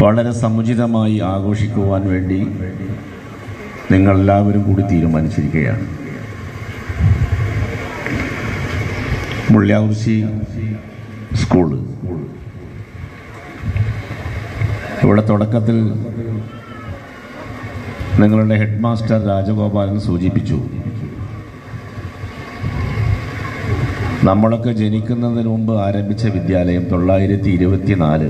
വളരെ സമുചിതമായി ആഘോഷിക്കുവാൻ വേണ്ടി നിങ്ങളെല്ലാവരും കൂടി തീരുമാനിച്ചിരിക്കുകയാണ് മുള്ളിയാകുറിശി സ്കൂള് ഇവിടെ തുടക്കത്തിൽ നിങ്ങളുടെ ഹെഡ് മാസ്റ്റർ രാജഗോപാലൻ സൂചിപ്പിച്ചു നമ്മളൊക്കെ ജനിക്കുന്നതിന് മുമ്പ് ആരംഭിച്ച വിദ്യാലയം തൊള്ളായിരത്തി ഇരുപത്തിനാല്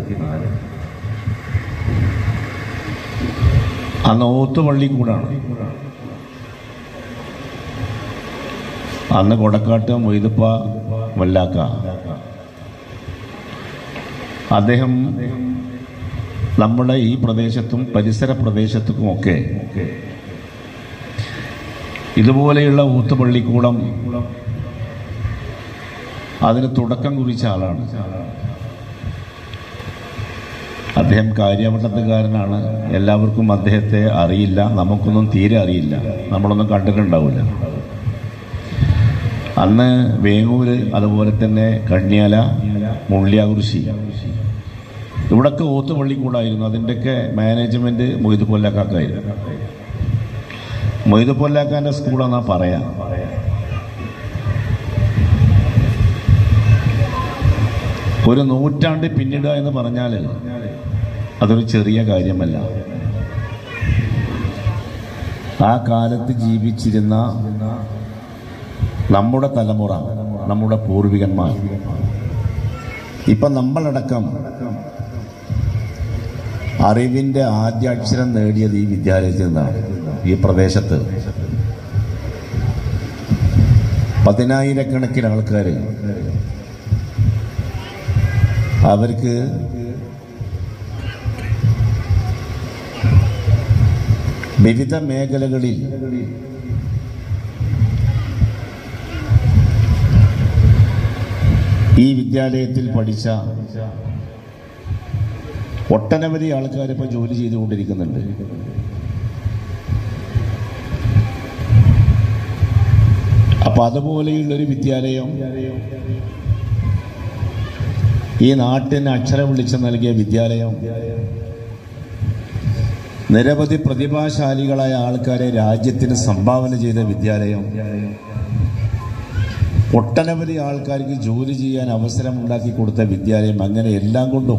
അന്ന് ഓത്തുപള്ളി കൂടാണ് അന്ന് കൊടക്കാട്ട് മൊയ്തപ്പ വല്ലാക്ക അദ്ദേഹം നമ്മുടെ ഈ പ്രദേശത്തും പരിസര പ്രദേശത്തുമൊക്കെ ഇതുപോലെയുള്ള ഊത്തുപള്ളിക്കൂടം അതിന് തുടക്കം കുറിച്ച ആളാണ് അദ്ദേഹം കാര്യവട്ടത്തുകാരനാണ് എല്ലാവർക്കും അദ്ദേഹത്തെ അറിയില്ല നമുക്കൊന്നും തീരെ അറിയില്ല നമ്മളൊന്നും കണ്ടിട്ടുണ്ടാവില്ല അന്ന് വേങ്ങൂര് അതുപോലെ തന്നെ കണ്യാല മുള്ളിയാകുറിശി ഇവിടൊക്കെ ഓത്തുപള്ളിക്കൂടായിരുന്നു അതിൻ്റെയൊക്കെ മാനേജ്മെന്റ് മൊയ്ത് പൊല്ലാക്കായിരുന്നു മൊയ്ത് പൊല്ലാക്കാൻ്റെ സ്കൂളെന്നാ പറയാം ഒരു നൂറ്റാണ്ട് പിന്നിടുക എന്ന് പറഞ്ഞാൽ അതൊരു ചെറിയ കാര്യമല്ല ആ കാലത്ത് ജീവിച്ചിരുന്ന നമ്മുടെ തലമുറ നമ്മുടെ പൂർവികന്മാർ ഇപ്പൊ നമ്മളടക്കം അറിവിന്റെ ആദ്യ അക്ഷരം നേടിയത് ഈ വിദ്യാലയത്തിൽ നിന്നാണ് ഈ പ്രദേശത്ത് പതിനായിരക്കണക്കിന് ആൾക്കാർ അവർക്ക് വിവിധ മേഖലകളിൽ ഈ വിദ്യാലയത്തിൽ പഠിച്ച ഒട്ടനവധി ആൾക്കാർ ഇപ്പൊ ജോലി ചെയ്തുകൊണ്ടിരിക്കുന്നുണ്ട് അപ്പൊ അതുപോലെയുള്ളൊരു വിദ്യാലയം ഈ നാട്ടിന് അക്ഷരം വിളിച്ചു നൽകിയ വിദ്യാലയം നിരവധി പ്രതിഭാശാലികളായ ആൾക്കാരെ രാജ്യത്തിന് സംഭാവന ചെയ്ത വിദ്യാലയം ഒട്ടനവധി ആൾക്കാർക്ക് ജോലി ചെയ്യാൻ അവസരം ഉണ്ടാക്കി കൊടുത്ത വിദ്യാലയം അങ്ങനെ എല്ലാം കൊണ്ടും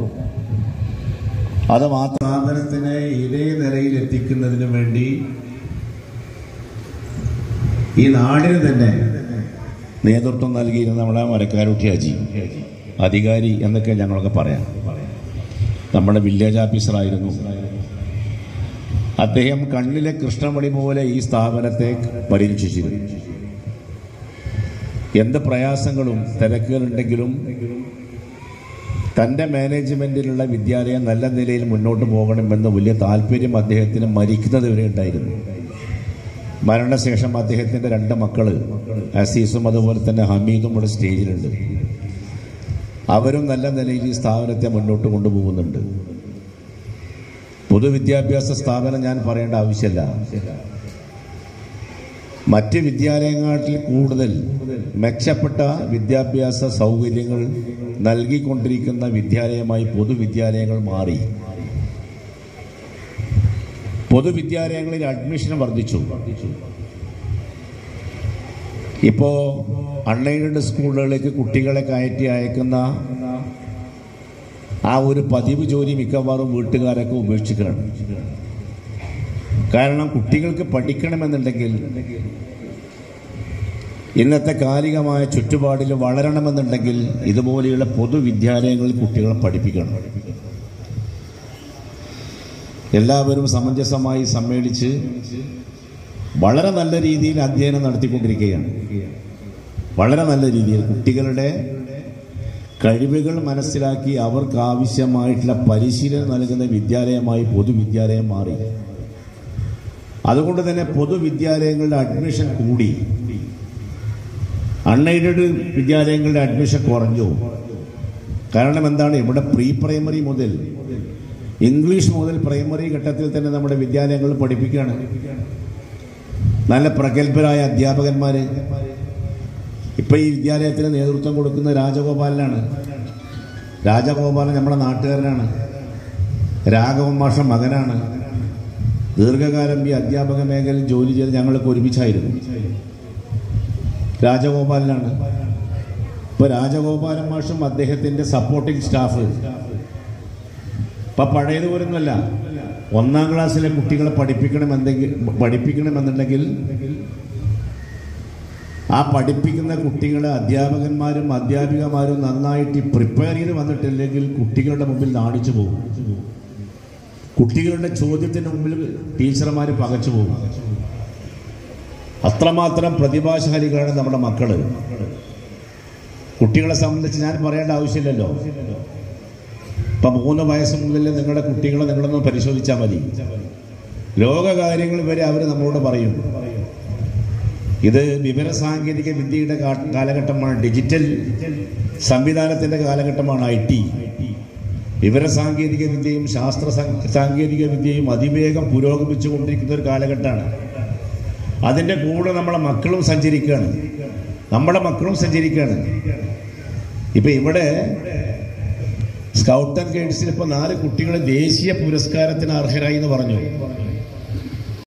അത് മാത്രം സ്ഥാപനത്തിനെ ഇതേ നിലയിൽ എത്തിക്കുന്നതിന് വേണ്ടി ഈ നാടിന് തന്നെ നേതൃത്വം നൽകിയിരുന്ന നമ്മളെ മരക്കാരുട്ടി അജി അധികാരി എന്നൊക്കെ ഞങ്ങളൊക്കെ പറയാം നമ്മുടെ വില്ലേജ് ഓഫീസറായിരുന്നു അദ്ദേഹം കണ്ണിലെ കൃഷ്ണമണി പോലെ ഈ സ്ഥാപനത്തെ പരീക്ഷിച്ചിരുന്നു എന്ത് പ്രയാസങ്ങളും തിരക്കുകളുണ്ടെങ്കിലും തൻ്റെ മാനേജ്മെന്റിലുള്ള വിദ്യാലയം നല്ല നിലയിൽ മുന്നോട്ട് പോകണമെന്ന് വലിയ താല്പര്യം അദ്ദേഹത്തിന് മരിക്കുന്നത് വരെ ഉണ്ടായിരുന്നു മരണശേഷം അദ്ദേഹത്തിൻ്റെ രണ്ട് മക്കള് അസീസും അതുപോലെ തന്നെ ഹമീദും ഇവിടെ സ്റ്റേജിലുണ്ട് അവരും നല്ല നിലയിൽ ഈ സ്ഥാപനത്തെ മുന്നോട്ട് കൊണ്ടുപോകുന്നുണ്ട് പൊതുവിദ്യാഭ്യാസ സ്ഥാപനം ഞാൻ പറയേണ്ട ആവശ്യമില്ല മറ്റ് വിദ്യാലയങ്ങളിൽ കൂടുതൽ മെച്ചപ്പെട്ട വിദ്യാഭ്യാസ സൗകര്യങ്ങൾ നൽകിക്കൊണ്ടിരിക്കുന്ന വിദ്യാലയമായി പൊതുവിദ്യാലയങ്ങൾ മാറി പൊതുവിദ്യാലയങ്ങളിൽ അഡ്മിഷൻ വർദ്ധിച്ചു ഇപ്പോ അൺഎയ്ഡഡ് സ്കൂളുകളിലേക്ക് കുട്ടികളെ കയറ്റി അയക്കുന്ന ആ ഒരു പതിവ് ജോലി മിക്കവാറും വീട്ടുകാരൊക്കെ ഉപേക്ഷിക്കണം കാരണം കുട്ടികൾക്ക് പഠിക്കണമെന്നുണ്ടെങ്കിൽ ഇന്നത്തെ കാലികമായ ചുറ്റുപാടിൽ വളരണമെന്നുണ്ടെങ്കിൽ ഇതുപോലെയുള്ള പൊതുവിദ്യാലയങ്ങളിൽ കുട്ടികളെ പഠിപ്പിക്കണം എല്ലാവരും സമഞ്ജസമായി സമ്മേളിച്ച് വളരെ നല്ല രീതിയിൽ അധ്യയനം നടത്തിക്കൊണ്ടിരിക്കുകയാണ് വളരെ നല്ല രീതിയിൽ കുട്ടികളുടെ കഴിവുകൾ മനസ്സിലാക്കി അവർക്ക് ആവശ്യമായിട്ടുള്ള പരിശീലനം നൽകുന്ന വിദ്യാലയമായി പൊതുവിദ്യാലയം മാറി അതുകൊണ്ട് തന്നെ പൊതുവിദ്യാലയങ്ങളുടെ അഡ്മിഷൻ കൂടി അൺഎയ്ഡഡ് വിദ്യാലയങ്ങളുടെ അഡ്മിഷൻ കുറഞ്ഞു കാരണം എന്താണ് ഇവിടെ പ്രീ പ്രൈമറി മുതൽ ഇംഗ്ലീഷ് മുതൽ പ്രൈമറി ഘട്ടത്തിൽ തന്നെ നമ്മുടെ വിദ്യാലയങ്ങളിൽ പഠിപ്പിക്കുകയാണ് നല്ല പ്രഗത്ഭരായ അധ്യാപകന്മാര് ഇപ്പൊ ഈ വിദ്യാലയത്തിന് നേതൃത്വം കൊടുക്കുന്ന രാജഗോപാലനാണ് രാജഗോപാലൻ നമ്മുടെ നാട്ടുകാരനാണ് രാഘവൻ മാഷ മകനാണ് ദീർഘകാലം ഈ അധ്യാപക മേഖലയിൽ ജോലി ചെയ്ത് ഞങ്ങൾക്ക് ഒരുമിച്ചായിരുന്നു രാജഗോപാലനാണ് ഇപ്പൊ രാജഗോപാലൻ മാഷും അദ്ദേഹത്തിന്റെ സപ്പോർട്ടിംഗ് സ്റ്റാഫ് ഇപ്പൊ പഴയതുപോലൊന്നുമല്ല ഒന്നാം ക്ലാസ്സിലെ കുട്ടികളെ പഠിപ്പിക്കണമെന്തെങ്കിൽ പഠിപ്പിക്കണമെന്നുണ്ടെങ്കിൽ ആ പഠിപ്പിക്കുന്ന കുട്ടികളെ അധ്യാപകന്മാരും അധ്യാപികമാരും നന്നായിട്ട് പ്രിപ്പയർ ചെയ്ത് വന്നിട്ടില്ലെങ്കിൽ കുട്ടികളുടെ മുമ്പിൽ നാണിച്ചു പോകും കുട്ടികളുടെ ചോദ്യത്തിന് മുമ്പിൽ ടീച്ചർമാർ പകച്ചു പോകും അത്രമാത്രം പ്രതിഭാശാലികളാണ് നമ്മുടെ മക്കള് കുട്ടികളെ സംബന്ധിച്ച് ഞാൻ പറയേണ്ട ആവശ്യമില്ലല്ലോ ഇപ്പൊ മൂന്ന് വയസ്സ് മുതൽ നിങ്ങളുടെ കുട്ടികളെ നിങ്ങളൊന്ന് പരിശോധിച്ചാൽ മതി ലോകകാര്യങ്ങൾ വരെ അവർ നമ്മളോട് പറയും ഇത് വിവരസാങ്കേതിക വിദ്യയുടെ കാ- കാലഘട്ടമാണ് ഡിജിറ്റൽ സംവിധാനത്തിന്റെ കാലഘട്ടമാണ് ഐ ടി വിവരസാങ്കേതിക വിദ്യയും ശാസ്ത്ര സാ- സാങ്കേതിക വിദ്യയും അതിവേഗം പുരോഗമിച്ചു കൊണ്ടിരിക്കുന്ന ഒരു കാലഘട്ടമാണ് അതിൻ്റെ കൂടെ നമ്മളെ മക്കളും സഞ്ചരിക്കുകയാണ് നമ്മുടെ മക്കളും സഞ്ചരിക്കുകയാണ് ഇപ്പൊ ഇവിടെ സ്കൗട്ട് ആൻഡ് ഗൈഡ്സിൽ ഇപ്പൊ നാല് കുട്ടികൾ ദേശീയ പുരസ്കാരത്തിന് അർഹരായി എന്ന് പറഞ്ഞു